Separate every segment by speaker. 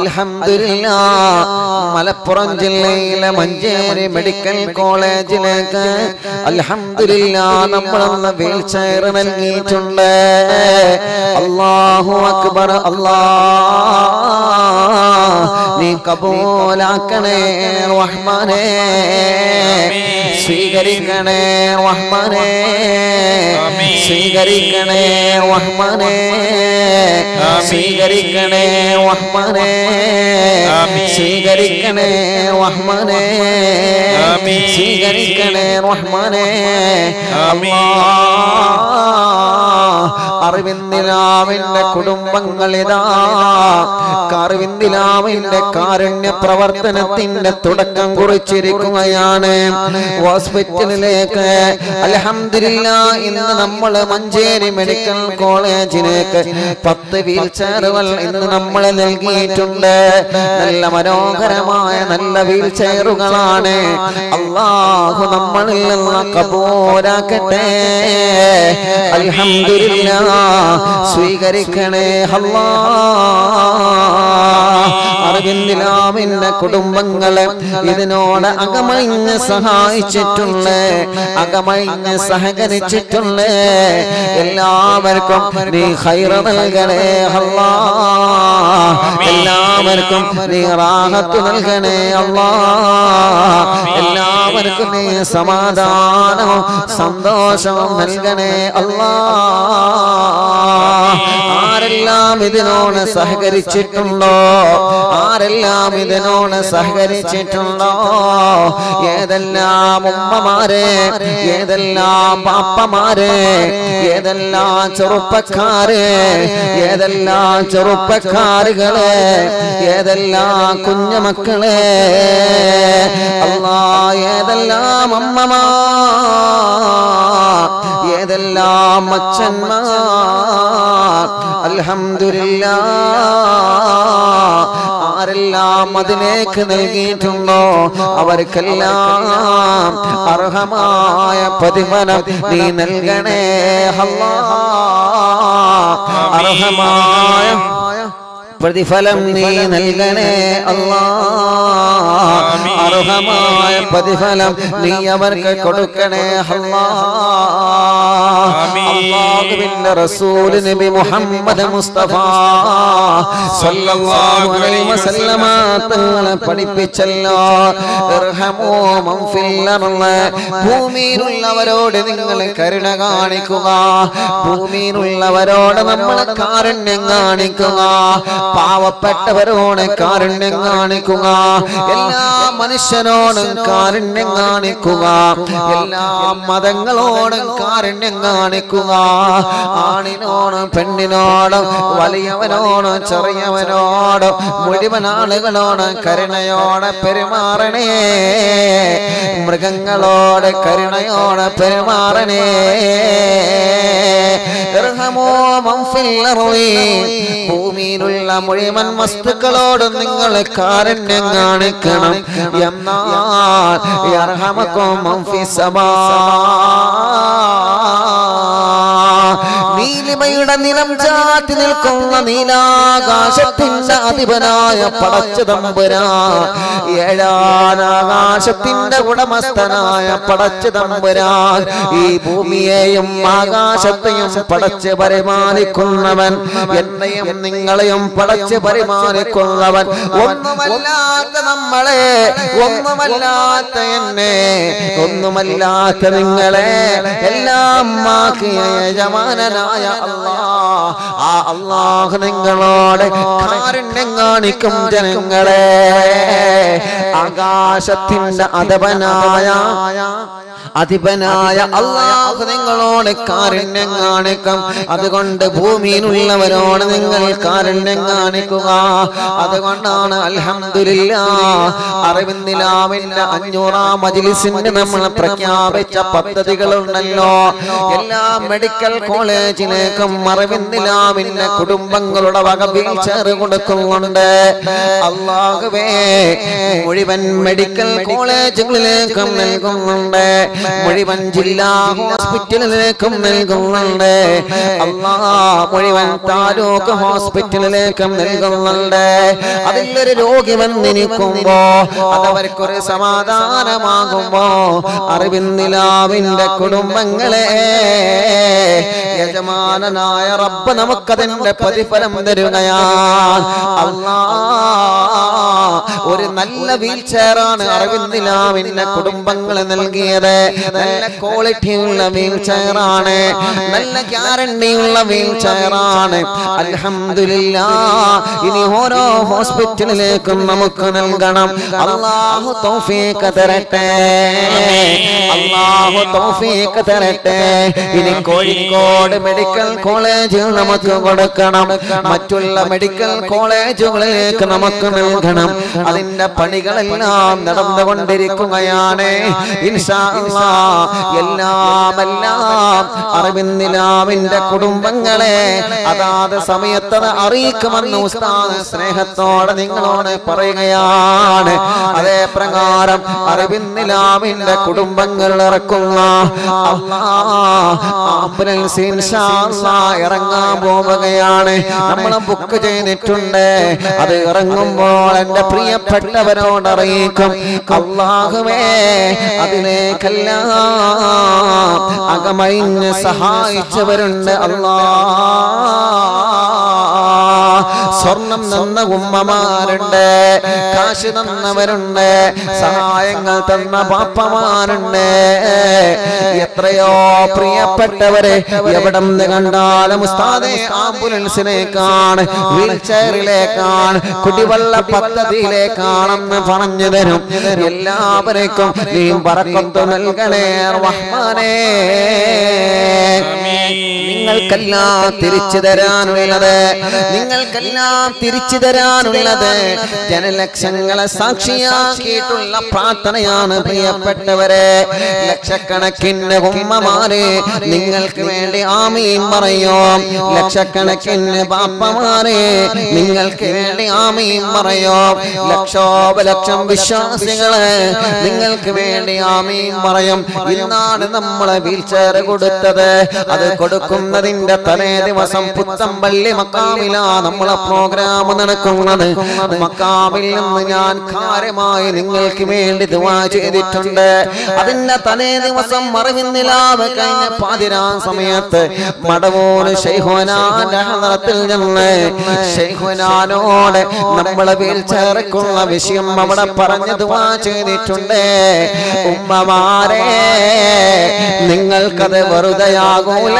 Speaker 1: അൽഹംദുലില്ല മലപ്പുറം ജില്ലയിലെ മഞ്ചേരി മെഡിക്കൽ കോളേജിലേക്ക് അൽഹംദുലില്ല നമ്മളൊന്ന് വീൽ ചെയർ നൽകിയിട്ടുണ്ട് അല്ലാഹു അക്ബർ അല്ലാ നീ കബൂലാക്കണേ റഹ്മാനേ സ്വീകരിക്കണേ റഹ്മാനേ സ്വീകരിക്കണേ റഹ്മാനേ സ്വീകരിക്കണേ റഹ്മാനേ സ്വീകരിക്കണേ റഹ്മാനേ സ്വീകരിക്കണേ റഹ്മാനേ അറിവിന്ദിലാവിന്റെ കുടുംബങ്ങളിതാ അറിവിന്ദിലാവിന്റെ കാരുണ്യ പ്രവർത്തനത്തിന്റെ തുടക്കം കുറിച്ചിരിക്കുകയാണ് ഹോസ്പിറ്റലിലേക്ക് അലഹമില്ല ഇന്ന് നമ്മൾ മഞ്ചേരി മെഡിക്കൽ കോളേജിലേക്ക് പത്ത് വീൽ ചെയറുകൾ ഇന്ന് നമ്മൾ നൽകിയിട്ടുണ്ട് നല്ല മനോഹരമായ നല്ല വീൽ ചെയറുകളാണ് അള്ളാഹു നമ്മളിൽ നിന്ന് കബൂരാക്കട്ടെ അൽഹംദുലില്ല സ്വീകരിക്കണേ അല്ലാ അറിവിന്ദിലാമിന്റെ കുടുംബങ്ങളെ ഇതിനോട് അകമഴിഞ്ഞ് സഹായിച്ചിട്ടുണ്ട് അകമഴിഞ്ഞ് സഹകരിച്ചിട്ടുണ്ട് എല്ലാവർക്കും നീ ഹൈറ നൽകണേ അല്ലാ എല്ലാവർക്കും നീ റാഹത്ത് നൽകണേ അല്ലാ എല്ലാവർക്കും നീ സമാധാനവും സന്തോഷവും നൽകണേ അല്ലാ ആരെല്ലാം ഇതിനോട് സഹകരിച്ചിട്ടുണ്ടോ ആരെല്ലാം ഇതിനോട് സഹകരിച്ചിട്ടുണ്ടോ ഏതെല്ലാം ഉമ്മമാരെ ഏതെല്ലാം പാപ്പമാരെ ഏതെല്ലാം ചെറുപ്പക്കാരെ ഏതെല്ലാം ചെറുപ്പക്കാരുകളെ ഏതെല്ലാം കുഞ്ഞുമക്കളെ അല്ലാ ഏതെല്ലാം അമ്മമാ ഏതെല്ലാം അച്ഛന്മാർ അൽഹംദുലില്ല ആരെല്ലാം അതിലേക്ക് നൽകിയിട്ടുണ്ടോ അവർക്കെല്ലാം അർഹമായ പ്രതിഫലം നീ നൽകണേ അല്ലാ അർഹമായ പ്രതിഫലം നീ നൽകണേ അല്ലാ അർഹമായ പ്രതിഫലം നീ അവർക്ക് കൊടുക്കണേ അല്ലാ അല്ലാഹുവിന്റെ റസൂൽ നബി മുഹമ്മദ് മുസ്തഫ സല്ലല്ലാഹു അലൈഹി വസല്ലമ തങ്ങളെ പഠിപ്പിച്ചല്ലോ ഇർഹമൂ മൻ ഫിൽ അർള് ഭൂമിയിലുള്ളവരോട് നിങ്ങൾ കരുണ കാണിക്കുക ഭൂമിയിലുള്ളവരോട് നമ്മൾ കാരുണ്യം കാണിക്കുക പാവപ്പെട്ടവരോട് കാരുണ്യം കാണിക്കുക എല്ലാ മനുഷ്യനോടും കാരുണ്യം കാണിക്കുക എല്ലാ മതങ്ങളോടും കാരുണ്യം കാണിക്കുക ആണിനോടും പെണ്ണിനോടും വലിയവനോടും ചെറിയവനോടും മുഴുവൻ ആളുകളോട് കരുണയോടെ പെരുമാറണേ മൃഗങ്ങളോട് കരുണയോടെ പെരുമാറണേ ഇർഹമൂ മൻ ഫിൽ അർളി. ഭൂമിയിലുള്ള മുഴുവൻ വസ്തുക്കളോടും നിങ്ങൾ കാരുണ്യം കാണിക്കണം എന്നാൽ യർഹമക്കും മൻ ഫിസ് സമാ. നീലിമയുടെ നിലം ചാത്തി നിൽക്കുന്ന നീലാകാശത്തിന്റെ അധിപനായ പടച്ച തമ്പുരാ ഏഴാനാകാശത്തിന്റെ ഉടമസ്ഥനായ പടച്ച തമ്പുരാൻ ഈ ഭൂമിയെയും ആകാശത്തെയും പടച്ച് പരിപാലിക്കുന്നവൻ എന്നെയും നിങ്ങളെയും പടച്ച് പരിപാലിക്കുന്നവൻ ഒന്നുമല്ലാത്ത നമ്മളെ ഒന്നുമല്ലാത്ത എന്നെ ഒന്നുമല്ലാത്ത നിങ്ങളെ എല്ലാം ആക്കിയ യജമാനനായ അല്ലാ ആ അള്ളാഹ് നിങ്ങളോട് കാരുണ്യം കാണിക്കും ജനങ്ങളെ ആകാശത്തിന്റെ അധപനായ അധിപനായ അള്ളാഹു നിങ്ങളോട് കാരുണ്യം കാണിക്കും അതുകൊണ്ട് ഭൂമിയിലുള്ളവരോട് നിങ്ങൾ കാരുണ്യം കാണിക്കുക അതുകൊണ്ടാണ് അൽഹംദുലില്ല അറിവിന്ദിലാവിന്റെ അഞ്ഞൂറാം മജിലിസിന് നമ്മൾ പ്രഖ്യാപിച്ച പദ്ധതികളുണ്ടല്ലോ എല്ലാ മെഡിക്കൽ കോളേജിലേക്കും അറിവിന്ദിലാവിന്റെ കുടുംബങ്ങളുടെ വക വീൽചെയർ കൊടുക്കുന്നുണ്ട് അള്ളാഹുവേ മുഴുവൻ മെഡിക്കൽ കോളേജുകളിലേക്കും നൽകുന്നുണ്ട് മുഴുവൻ ജില്ലാ ഹോസ്പിറ്റലിലേക്കും നൽകുന്നുണ്ട് അള്ളാ മുഴുവൻ താലൂക്ക് ഹോസ്പിറ്റലിലേക്കും നൽകുന്നുണ്ട് അതിലൊരു രോഗി വന്നിരിക്കുമ്പോ അതവർക്കൊരു സമാധാനമാകുമ്പോ അറിവിന്ദിലാവിന്റെ കുടുംബങ്ങളെ യജമാനനായ റബ്ബ് നമുക്കതിന്റെ പ്രതിഫലം തരുകയാണ് അല്ലാ ഒരു നല്ല വീൽ ചെയറാണ് അറിവിന്ദിലാവിന്റെ കുടുംബങ്ങൾ നൽകിയത് നല്ല ക്വാളിറ്റിയുള്ള വീൽ ചെയറാണ് നല്ല ഗ്യാരണ്ടിയുള്ള വീൽ ചെയറാണ് അൽഹംദുലില്ല ഇനി ഓരോ ഹോസ്പിറ്റലിലേക്കും നമുക്ക് നൽകണം അള്ളാഹു തൗഫീഖ് തരട്ടെ അള്ളാഹു തൗഫീഖ് തരട്ടെ ഇനി കോഴിക്കോട് മെഡിക്കൽ കോളേജിൽ നമുക്ക് കൊടുക്കണം മറ്റുള്ള മെഡിക്കൽ കോളേജുകളിലേക്ക് നമുക്ക് നൽകണം അതിന്റെ പണികളെല്ലാം നടന്നുകൊണ്ടിരിക്കുകയാണ് ഇൻഷാ അല്ലാ എല്ലാം എല്ലാം അറിവിന്ദിലാവിന്റെ കുടുംബങ്ങളെ അതാത് സമയത്ത് അത് അറിയിക്കുമെന്ന് ഉസ്താദ് സ്നേഹത്തോടെ നിങ്ങളോട് പറയുകയാണ് അതേ പ്രകാരം അറിവിന്ദിലാവിന്റെ കുടുംബങ്ങൾ ഇറക്കുന്ന അല്ലാ, ആംബുലൻസ് ഇൻഷാ അല്ലാ ഇറങ്ങാൻ പോവുകയാണ് നമ്മൾ ബുക്ക് ചെയ്തിട്ടുണ്ട് അത് ഇറങ്ങുമ്പോൾ എന്റെ പ്രിയപ്പെട്ടവരോട് അറിയിക്കും അള്ളാഹുവേ അതിലേക്കെല്ലാം അകമഴിഞ്ഞ് സഹായിച്ചവരുണ്ട് അല്ലാ സ്വർണം തന്ന ഉമ്മമാരുണ്ട് കാശ് തന്നവരുണ്ട് സഹായങ്ങൾ തന്ന പാപ്പമാരുണ്ട് എത്രയോ പ്രിയപ്പെട്ടവരെ എവിടെ നിന്ന് കണ്ടാലും ഉസ്താദെ ആംബുലൻസിലേക്കാണ് വീൽ ചെയറിലേക്കാണ് കുടിവെള്ള പദ്ധതിയിലേക്കാണെന്ന് പറഞ്ഞു തരും എല്ലാവർക്കും നീ പറക്കത്ത് നൽകണേ റഹ്മാനേ നിങ്ങൾക്കെല്ലാം തിരിച്ചു തരാനുള്ളത് നിങ്ങൾക്കെല്ലാം തിരിച്ചു തരാനുള്ളത് ജനലക്ഷങ്ങളെ സാക്ഷിയാക്കിയിട്ടുള്ള പ്രാർത്ഥനയാണ് പ്രിയപ്പെട്ടവരെ ലക്ഷക്കണക്കിന് ഉമ്മമാരെ നിങ്ങൾക്ക് വേണ്ടി ആമീൻ പറയോ ലക്ഷക്കണക്കിന് ബാപ്പമാരെ നിങ്ങൾക്ക് വേണ്ടി ആമീൻ പറയോ ലക്ഷോപലക്ഷം വിശ്വാസികള് നിങ്ങൾക്ക് വേണ്ടി ആമീൻ പറയും ഇന്നാണ് നമ്മളെ വീൽ ചെയർ കൊടുത്തത് അത് കൊടുക്കുന്നതിന്റെ തലേ ദിവസം പുത്തമ്പള്ളി മക്കാമിലാ നമ്മളെ പ്രോഗ്രാം നടക്കുന്നത് മക്കാമിൽ നിന്ന് ഞാൻ കാര്യമായി നിങ്ങൾക്ക് വേണ്ടി ദുവാ ചെയ്തിട്ടുണ്ട് അതിന്റെ തലേ ദിവസം മറിവിന്നിലാവ് കഴിഞ്ഞ പാതിരാ സമയത്ത് മടവൂര് ശൈഹോനാന്റെ ഹദറത്തിൽ നിന്ന് ശൈഹോനാനോട് നമ്മളെ വീൽ ചേർക്കുന്ന വിഷയം അവിടെ പറഞ്ഞു ദുവാ ചെയ്തിട്ടുണ്ട് ഉമ്മമാരെ നിങ്ങൾക്കത് വെറുതെയാകൂല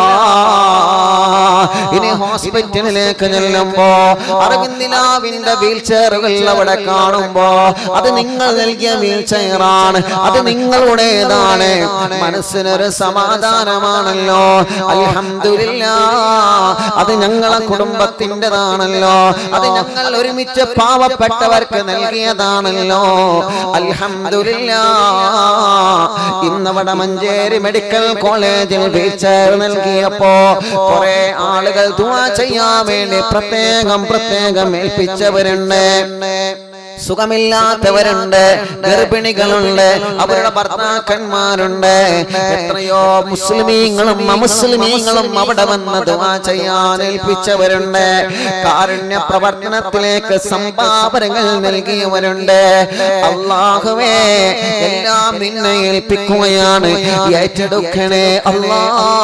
Speaker 1: ഇനി ഹോസ്പിറ്റലിലേക്ക് ചെല്ലുമ്പോ അരവിന്ദിലാവിന്റെ വീൽ ചെയറുകൾ അവിടെ കാണുമ്പോ അത് നിങ്ങൾ നൽകിയ വീൽ ചെയറാണ് അത് നിങ്ങളുടേതാണ് മനസ്സിനൊരു സമാധാനമാണല്ലോ അൽഹംദുലില്ല അത് ഞങ്ങളെ കുടുംബത്തിൻ്റെതാണല്ലോ അത് ഞങ്ങൾ ഒരുമിച്ച് പാവപ്പെട്ടവർക്ക് നൽകിയതാണല്ലോ അൽഹംദുലില്ല ഇന്നവിടെ മഞ്ചേരി മെഡിക്കൽ കോളേജിൽ വീൽ ചെയർ നൽകിയപ്പോ കുറെ ആളുകൾ ദുആ ചെയ്യാൻ വേണ്ടി പ്രത്യേകം പ്രത്യേകം ഏൽപ്പിച്ചവരുണ്ട് സുഖമില്ലാത്തവരുണ്ട് ഗർഭിണികളുണ്ട് അവരുടെ ഭർത്താക്കന്മാരുണ്ട് എത്രയോ മുസ്ലിമീങ്ങളും അമുസ്ലിമീങ്ങളും അവിടെ വന്ന് ദുആ ചെയ്യാൻ ഏൽപ്പിച്ചവരുണ്ട് കാരുണ്യ പ്രവർത്തനത്തിലേക്ക് സംഭാവനകൾ നൽകിയവരുണ്ട് അള്ളാഹുവേ എല്ലാം നിന്നെ ഏൽപ്പിക്കുകയാണ് ഏറ്റെടുക്കണേ അല്ലാ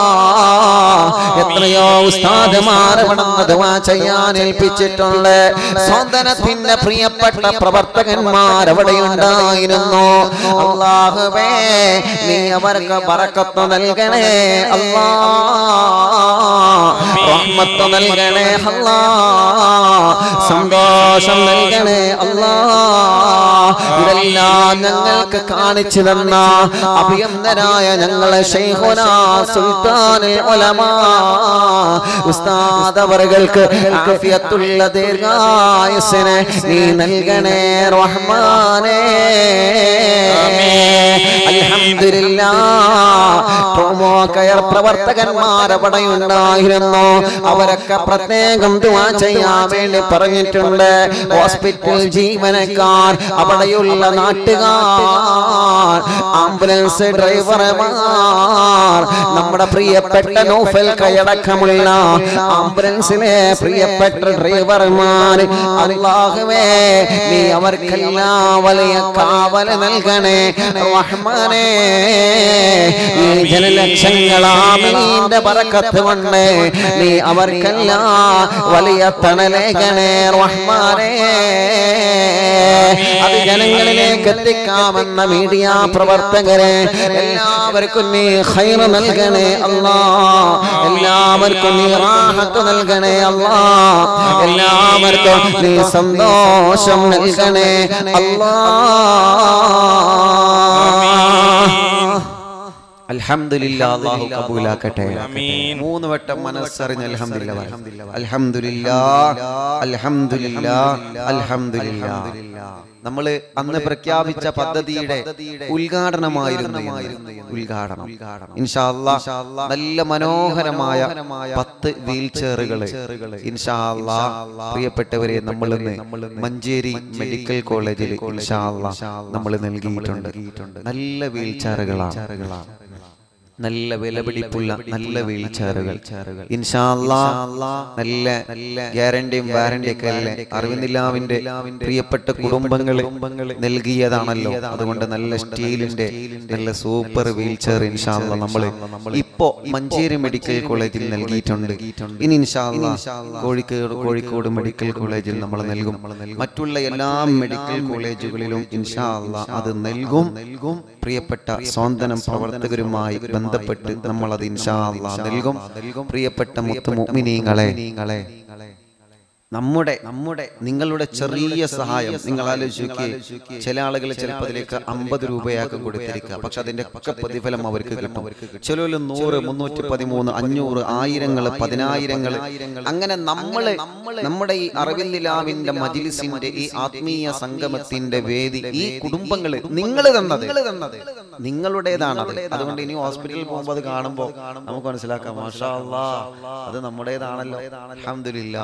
Speaker 1: എത്രയോ ഉസ്താദുമാർ അവിടെ നിന്ന് ദുആ ചെയ്യാൻ ഏൽപ്പിച്ചിട്ടുണ്ട് സ്വന്തനത്തിന്റെ പ്രിയപ്പെട്ട പ്രവർത്തകന്മാർ അവിടെ ഉണ്ടായിരുന്നു അള്ളാഹുവേ നീ അവർക്ക് ബറക്കത്ത് നൽകണേ അല്ലാ റഹ്മത്ത് നൽകണേ അല്ലാ സന്തോഷം നൽകണേ അല്ലാ ഇതെല്ലാം ഞങ്ങൾക്ക് കാണിച്ചു തന്ന അഭിയന്തരായ ഞങ്ങളെ ശൈഖുന സുൽത്താനുൽ ഉലമാ ഉസ്താദ് അവറുകൾക്ക് ആഫിയത്തുള്ള ദീർഘായുസ്സിനെ നീ നൽകണേ റഹ്മാനേ അൽഹംദുലില്ലാ പ്രൊമോ കയർ പ്രവർത്തകന്മാർ അവിടെയുണ്ടായിരുന്നു അവരൊക്കെ പ്രത്യേകം ദുആ ചെയ്യാൻ വേണ്ടി പറഞ്ഞിട്ടുണ്ട് ഹോസ്പിറ്റൽ ജീവനക്കാർ അവിടെയുള്ള നാട്ടുകാർ ആംബുലൻസ് ഡ്രൈവർമാർ നമ്മുടെ പ്രിയപ്പെട്ട നോഫൽ കൈയടക്കമുള്ള ആംബുലൻസിലെ പ്രിയപ്പെട്ട ഡ്രൈവർമാർ അല്ലാഹുവേ നീ അവർക്കെല്ലാം വലിയ കാവൽ നൽകണേ റഹ്മാനേ ഈ ജനലക്ഷങ്ങളാമീന്റെ പറക്കത്ത് കൊണ്ട് നീ അവർക്കെല്ലാം വലിയ തണലേഖനേ റഹ്മാനേ അത് ജനങ്ങളിലേക്ക് എത്തിക്കാമെന്ന മീഡിയ പ്രവർത്തകരെ എല്ലാവർക്കും നീ ഹൈറ് നൽകണേ അല്ലാ എല്ലാവർക്കും നീ റാഹത്ത് നൽകണേ അല്ലാ എല്ലാവർക്കും നീ സന്തോഷം നൽകണേ അല്ലാ അൽഹംദുലില്ലാ അല്ലാഹു കബൂലാക്കട്ടെ
Speaker 2: ആമീൻ.
Speaker 1: മൂന്ന് വട്ടം മനസ്സറിഞ്ഞ് അൽഹംദുലില്ലാ അൽഹംദുലില്ലാ അൽഹംദുലില്ലാ അൽഹംദുലില്ലാ നമ്മള് അന്ന് പ്രഖ്യാപിച്ച പദ്ധതിയുടെ ഉദ്ഘാടനമായിരുന്നു ഇന്ന്. ഉദ്ഘാടനം ഇൻഷാ അല്ലാ നല്ല മനോഹരമായ പത്ത് വീൽ ചെയറുകള് ഇൻഷാ അല്ലാ പ്രിയപ്പെട്ടവരെ നമ്മൾ മഞ്ചേരി മെഡിക്കൽ കോളേജിൽ ഇൻഷാ അല്ലാ നമ്മൾ നൽകിയിട്ടുണ്ട് നല്ല വീൽ ചെയറുകളാണ് നല്ല വിലപിടിപ്പുള്ള നല്ല വീൽ ചെയറുകൾ ഇൻഷാ അല്ലാ നല്ല ഗ്യാരണ്ടിയും വാറണ്ടിയും ഒക്കെ അല്ലേ അറിവിന്ദില്ലാവിന്റെ പ്രിയപ്പെട്ട കുടുംബങ്ങൾ നൽകിയതാണല്ലോ അതുകൊണ്ട് നല്ല സ്റ്റീലിന്റെ നല്ല സൂപ്പർ വീൽ ചെയർ ഇൻഷാ അല്ലാ നമ്മള് ഇപ്പോ മഞ്ചേരി മെഡിക്കൽ കോളേജിൽ നൽകിയിട്ടുണ്ട് ഇനി ഇൻഷാ അല്ലാ കോഴിക്കോട് കോഴിക്കോട് മെഡിക്കൽ കോളേജിൽ നമ്മൾ നൽകും മറ്റുള്ള എല്ലാ മെഡിക്കൽ കോളേജുകളിലും ഇൻഷാ അല്ലാ അത് നൽകും നൽകും പ്രിയപ്പെട്ട സ്വാന്തനം പ്രവർത്തകരുമായി ബന്ധപ്പെട്ട് നമ്മൾ അത് ഇൻഷാ അല്ലാ നൽകും പ്രിയപ്പെട്ട മുത്തു മുഅ്മിനീങ്ങളെ നമ്മുടെ നമ്മുടെ നിങ്ങളുടെ ചെറിയ സഹായം നിങ്ങൾ ആലോചിച്ച് ചില ആളുകൾ ചിലപ്പോൾ അതിലേക്ക് അമ്പത് രൂപയാക്കും കൊടുത്തിരിക്കുക പക്ഷെ അതിന്റെ ഒക്കെ പ്രതിഫലം അവർക്ക് കിട്ടും ചിലർ നൂറ് മുന്നൂറ്റി പതിമൂന്ന് അഞ്ഞൂറ് ആയിരങ്ങൾ പതിനായിരങ്ങൾ അങ്ങനെ നമ്മള് നമ്മുടെ ഈ അറിവിന്ദിലാവിന്റെ മജിലിസിന്റെ ഈ ആത്മീയ സംഗമത്തിന്റെ വേദി ഈ കുടുംബങ്ങള് നിങ്ങൾ തന്നത് നിങ്ങളുടേതാണത് അതുകൊണ്ട് ഇനി ഹോസ്പിറ്റലിൽ പോകുമ്പോൾ അത് കാണുമ്പോൾ നമുക്ക് മനസ്സിലാക്കാം മാഷാ അല്ലാ അത് നമ്മുടേതാണല്ലോ അൽഹംദുലില്ലാ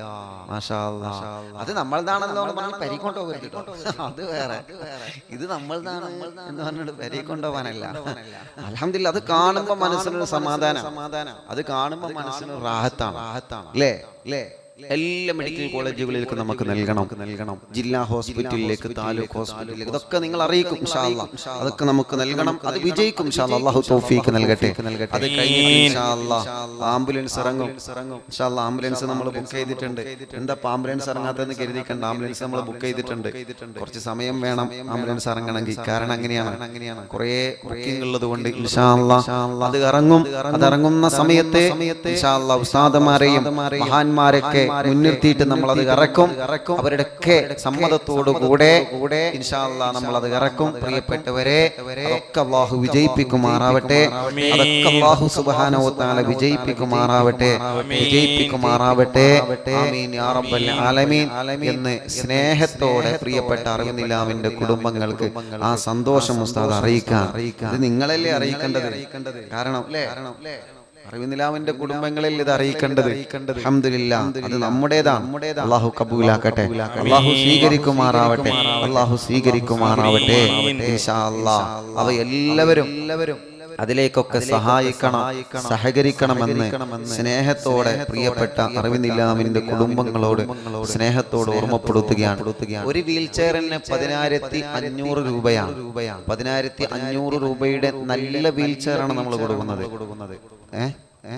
Speaker 1: മാഷാ അല്ലാ അത് നമ്മളതാണല്ലോ എന്ന് പറഞ്ഞ് പരി കൊണ്ടുപോകരുത് കേട്ടോ. അത് വേറെ ഇത് നമ്മളതാണ് എന്ന് പറഞ്ഞിട്ട് പരി കൊണ്ടുപോകാനല്ല അൽഹംദുലില്ലാ അത് കാണുമ്പോൾ മനസ്സിനൊരു സമാധാനം അത് കാണുമ്പോൾ മനസ്സിന് റാഹത്താണ് അല്ലേ അല്ലേ എല്ലാ മെഡിക്കൽ കോളേജുകളിലേക്ക് നമുക്ക് നൽകണം നൽകണം ജില്ലാ ഹോസ്പിറ്റലിലേക്ക് താലൂക്ക് ഹോസ്പിറ്റലിലേക്ക് ഇതൊക്കെ നിങ്ങൾ അറിയിക്കും ഇൻഷാ അല്ലാ. അതൊക്കെ നമുക്ക് നൽകണം അത് വിജയിക്കും ഇൻഷാ അല്ലാ. അല്ലാഹു തൗഫീക്ക് നൽകട്ടെ അത് കഴിഞ്ഞിട്ട് ഇൻഷാ അല്ലാ ആംബുലൻസ് ഇറങ്ങും ഇൻഷാ അല്ലാ ആംബുലൻസ് നമ്മൾ ബുക്ക് ചെയ്തിട്ടുണ്ട് എന്താ ഇപ്പൊ ആംബുലൻസ് ഇറങ്ങാത്തതെന്ന് കരുതിക്കണ്ട ആംബുലൻസ് നമ്മൾ ബുക്ക് ചെയ്തിട്ടുണ്ട് കുറച്ച് സമയം വേണം ആംബുലൻസ് ഇറങ്ങണമെങ്കിൽ കാരണം അങ്ങനെയാണ് കുറേ ബുക്കിംഗ് ഉള്ളത് കൊണ്ട് ഇൻഷാ അല്ലാ അത് ഇറങ്ങും അത് ഇറങ്ങുന്ന സമയത്ത് ഇൻഷാ അല്ലാ ഉസ്താദമാരെയും മഹാന്മാരൊക്കെ മുൻനിർത്തിയിട്ട് നമ്മൾ അത് ഇറക്കും അവരുടെ ഒക്കെ സമ്മതത്തോടു കൂടെ ഇൻഷാ അല്ലാ നമ്മൾ അത് ഇറക്കും പ്രിയപ്പെട്ടവരെ അതൊക്കെ അള്ളാഹു വിജയിപ്പിക്കുമാറാവട്ടെ അതൊക്കെ അള്ളാഹു സുബ്ഹാനഹു വതആല വിജയിപ്പിക്കുമാറാവട്ടെ വിജയിപ്പിക്കുമാറാവട്ടെ ആമീൻ യാ റബ്ബൽ ആലമീൻ എന്ന് സ്നേഹത്തോടെ പ്രിയപ്പെട്ട അറിവിനിലാമിന്റെ കുടുംബങ്ങൾക്ക് ആ സന്തോഷം ഉസ്താദ് അറിയിക്കാം ഇത് നിങ്ങളല്ലേ അറിയിക്കേണ്ടത് കാരണം അല്ലേ അറിവിനിലാവിന്റെ കുടുംബങ്ങളിൽ ഇത് അറിയിക്കേണ്ടത് അൽഹംദുലില്ലാ അത് നമ്മുടേതാണ് അള്ളാഹു കബൂലാക്കട്ടെ അള്ളാഹു സ്വീകരിക്കുമാറാവട്ടെ അള്ളാഹു സ്വീകരിക്കുമാറാവട്ടെ ഇൻഷാ അല്ലാ അവ എല്ലാവരും എല്ലാവരും അതിലേക്കൊക്കെ സഹായിക്കണം സഹകരിക്കണമെന്ന് സ്നേഹത്തോടെ പ്രിയപ്പെട്ട അറിവിനിലാമിന്റെ കുടുംബങ്ങളോട് സ്നേഹത്തോട് ഓർമ്മപ്പെടുത്തുകയാണ് ഒരു വീൽ ചെയറിന് പതിനായിരത്തി അഞ്ഞൂറ് രൂപയാണ് പതിനായിരത്തി അഞ്ഞൂറ് രൂപയുടെ നല്ല വീൽ ചെയറാണ് നമ്മൾ കൊടുക്കുന്നത് ഏ ഏ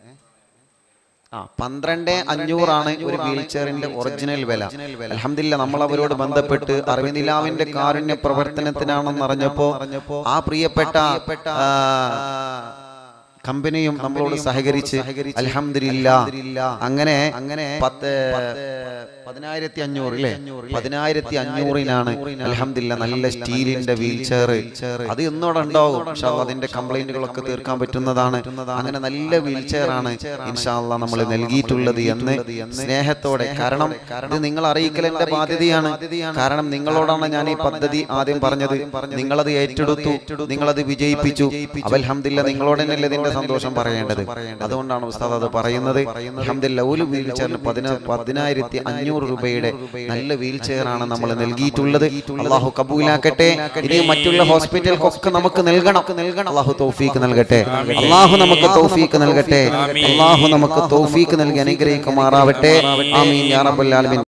Speaker 1: ആ പന്ത്രണ്ട് അഞ്ഞൂറാണ് ഒരു വീൽ ചെയറിന്റെ ഒറിജിനൽ വില അലഹമില്ല നമ്മൾ അവരോട് ബന്ധപ്പെട്ട് അറിവിനിലാവിന്റെ കാരുണ്യ പ്രവർത്തനത്തിനാണെന്ന് അറിഞ്ഞപ്പോ ആ പ്രിയപ്പെട്ട ആ, കമ്പനിയും നമ്മളോട് സഹകരിച്ച് അൽഹംദുലില്ലാ അങ്ങനെ അങ്ങനെ പത്ത് പതിനായിരത്തി അഞ്ഞൂറ് അല്ലേ പതിനായിരത്തി അഞ്ഞൂറിനാണ് അൽഹംദില്ല നല്ല സ്റ്റീലിന്റെ വീൽ ചെയർ അത് ഇന്നോടെ ഉണ്ടാവും പക്ഷെ അതിന്റെ കംപ്ലൈന്റുകളൊക്കെ തീർക്കാൻ പറ്റുന്നതാണ് അങ്ങനെ നല്ല വീൽ ചെയർ ആണ് ഇൻഷാല്ല നമ്മൾ നൽകിയിട്ടുള്ളത് എന്ന് സ്നേഹത്തോടെ കാരണം ഇത് നിങ്ങൾ അറിയിക്കൽ എന്റെ ബാധ്യതയാണ് കാരണം നിങ്ങളോടാണ് ഞാൻ ഈ പദ്ധതി ആദ്യം പറഞ്ഞത് നിങ്ങളത് ഏറ്റെടുത്തു നിങ്ങളത് വിജയിപ്പിച്ചു അൽഹംദില്ല നിങ്ങളോട് തന്നെയല്ലേ ഇതിന്റെ സന്തോഷം പറയേണ്ടത് അതുകൊണ്ടാണ് ഉസ്താദ് അത് പറയുന്നത് അൽഹംദില്ല ഒരു വീൽ ചെയറിന് പതിന പതിനായിരത്തി അഞ്ഞൂറ് രൂപയുടെ നല്ല വീൽ ചെയർ ആണ് നമ്മൾ നൽകിയിട്ടുള്ളത് അള്ളാഹു കബൂലാക്കട്ടെ ഇനി മറ്റുള്ള ഹോസ്പിറ്റൽക്കൊക്കെ നമുക്ക് നൽകണം നൽകണം അള്ളാഹു തൗഫീക്ക് നൽകട്ടെ അള്ളാഹു നമുക്ക് തൗഫീക്ക് നൽകട്ടെ അള്ളാഹു നമുക്ക് തൗഫീക്ക് നൽകി അനുഗ്രഹിക്കുമാറാവട്ടെ ആമീൻ യാ റബ്ബൽ ആലമീൻ